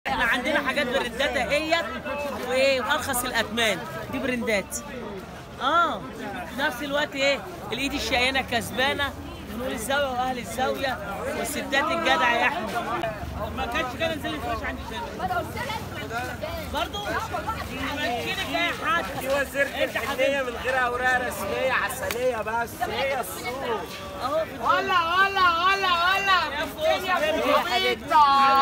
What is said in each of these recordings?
احنا عندنا حاجات برندات اهيت وايه وارخص الاثمان دي برندات اه في نفس الوقت ايه الايد الشقيانه كسبانه نور الزاويه واهل الزاويه والستات الجدع يا احمد ما كانش كان انزل الفرش عندي شغل برضه يمكنك يا حاج دي وزيرة انت الحنية حبيبي من غير أوراق رسمية عسلية بس هي السوق اهو في ولا ولا ولا ولا يا فوز عبيطة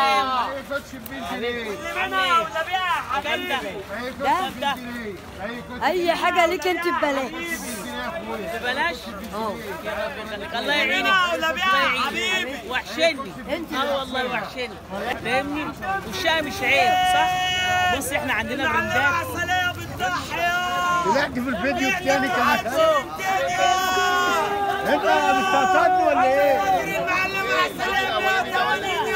أنا ولا بيها حبيبي ده اي حاجه ليك انت ببلاش ببلاش اه الله يعينك ولا بيها حبيبي وحشني اه والله وحشني فاهمني والشقه مش عيب صح بص احنا عندنا براندات عسلية بالضحية طلعت في الفيديو الثاني كمان انت بتستقصدني ولا ايه؟ المعلم عسلية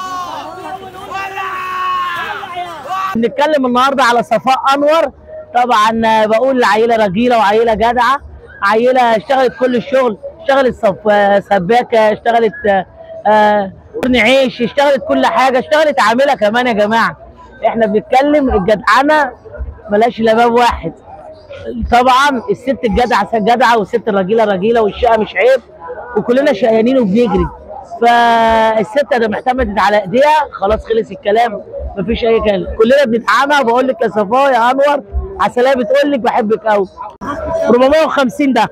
بنتكلم النهارده على صفاء انور طبعا بقول عيله رجيله وعيله جدعه عيله اشتغلت كل الشغل اشتغلت صف- سباكه اشتغلت آه، فرن عيش اشتغلت كل حاجه اشتغلت عامله كمان يا جماعه احنا بنتكلم الجدعنه ملاش الا باب واحد طبعا الست الجدعه جدعه والست الرجيله رجيله والشقه مش عيب وكلنا شقيانين وبنجري فالست ده معتمدت على ايديها خلاص خلص الكلام مفيش اي كلام كلنا بندعمها بقول لك يا صفاء يا انور عسلية بتقول لك بحبك قوي 450 ده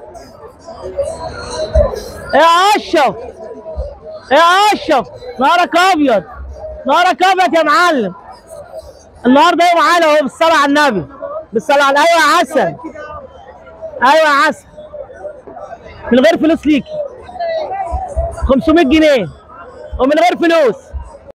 يا اشرف يا اشرف نهارك ابيض نهارك ابيض يا معلم النهارده يوم عالي اهو بالصلاه على النبي بالصلاه على ايوه يا عسل ايوه يا عسل من غير فلوس ليكي 500 جنيه ومن غير فلوس